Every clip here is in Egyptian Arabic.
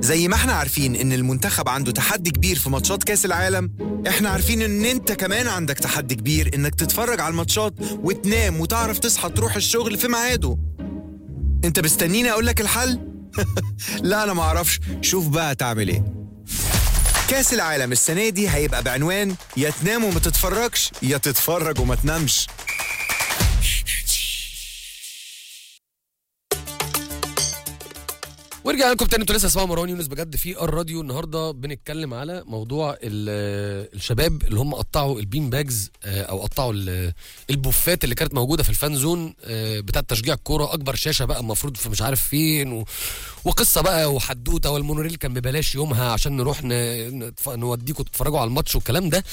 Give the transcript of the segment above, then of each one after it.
زي ما احنا عارفين ان المنتخب عنده تحدي كبير في ماتشات كاس العالم احنا عارفين ان انت كمان عندك تحدي كبير انك تتفرج على الماتشات وتنام وتعرف تصحى تروح الشغل في ميعاده انت مستنيني اقول لك الحل لا انا ما اعرفش شوف بقى تعمل ايه كاس العالم السنه دي هيبقى بعنوان يا تنام وما تتفرجش يا تتفرج وما تنامش ورجعنا لكم تاني انتوا لسه اسمعوا مروان يونس بجد في الراديو النهارده بنتكلم على موضوع ال- الشباب اللي هم قطعوا البين باجز آه، او قطعوا ال- البوفات اللي كانت موجوده في الفان زون آه، بتاعه تشجيع الكوره اكبر شاشه بقى المفروض في مش عارف فين و... وقصه بقى وحدوته والمونوريل كان ببلاش يومها عشان نروح ن... نتف- نوديكم تتفرجوا على الماتش والكلام ده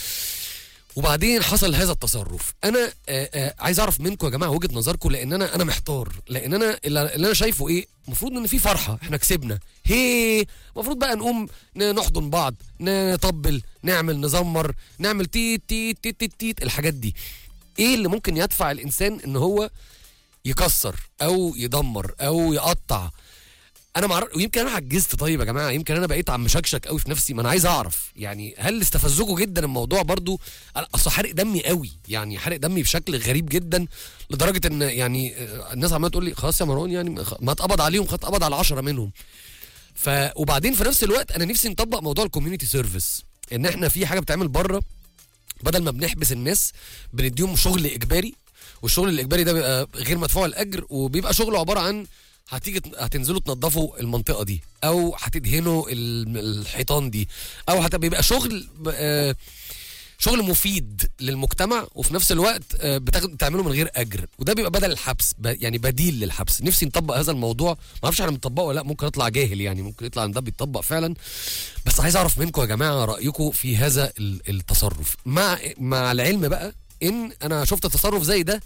وبعدين حصل هذا التصرف انا آه آه عايز اعرف منكم يا جماعه وجهه نظركم لان انا انا محتار لان انا اللي اللي انا شايفه ايه المفروض ان في فرحه احنا كسبنا هي المفروض بقى نقوم ن- نحضن بعض نطبل نعمل نزمر نعمل تيت تيت تيت تيت, تيت الحاجات دي ايه اللي ممكن يدفع الانسان ان هو يكسر او يدمر او يقطع انا معرف... ويمكن انا عجزت طيب يا جماعه يمكن انا بقيت عم مشكشك قوي في نفسي ما انا عايز اعرف يعني هل استفزكوا جدا الموضوع برضو أنا اصل حرق دمي قوي يعني حرق دمي بشكل غريب جدا لدرجه ان يعني آه، الناس عماله تقول لي خلاص يا مروان يعني خ- ما اتقبض عليهم خد اتقبض على 10 منهم ف وبعدين في نفس الوقت انا نفسي نطبق موضوع الكوميونتي سيرفيس ان احنا في حاجه بتعمل بره بدل ما بنحبس الناس بنديهم شغل اجباري والشغل الاجباري ده بيبقى غير مدفوع الاجر وبيبقى شغله عباره عن هتيجي هتنزلوا تنظفوا المنطقه دي او هتدهنوا ال- الحيطان دي او هت- بيبقى شغل آه، شغل مفيد للمجتمع وفي نفس الوقت آه، بتاخد بتعمله من غير اجر وده بيبقى بدل الحبس ب- يعني بديل للحبس نفسي نطبق هذا الموضوع ما اعرفش احنا بنطبقه ولا لا ممكن اطلع جاهل يعني ممكن يطلع ان ده بيتطبق فعلا بس عايز اعرف منكم يا جماعه رايكم في هذا ال- التصرف مع مع العلم بقى ان انا شفت تصرف زي ده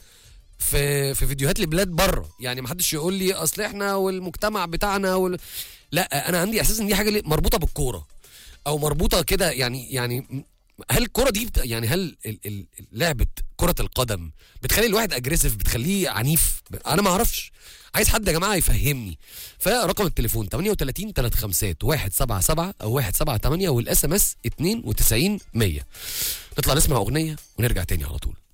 في في فيديوهات لبلاد بره يعني ما حدش يقول لي اصل احنا والمجتمع بتاعنا وال... لا انا عندي احساس ان دي حاجه ليه- مربوطه بالكوره او مربوطه كده يعني يعني هل الكرة دي بت... يعني هل ال- ال- لعبة كرة القدم بتخلي الواحد اجريسيف بتخليه عنيف ب- انا ما اعرفش عايز حد يا جماعه يفهمني فرقم التليفون 38 35 177 او 178 والاس ام اس 92 100 نطلع نسمع اغنيه ونرجع تاني على طول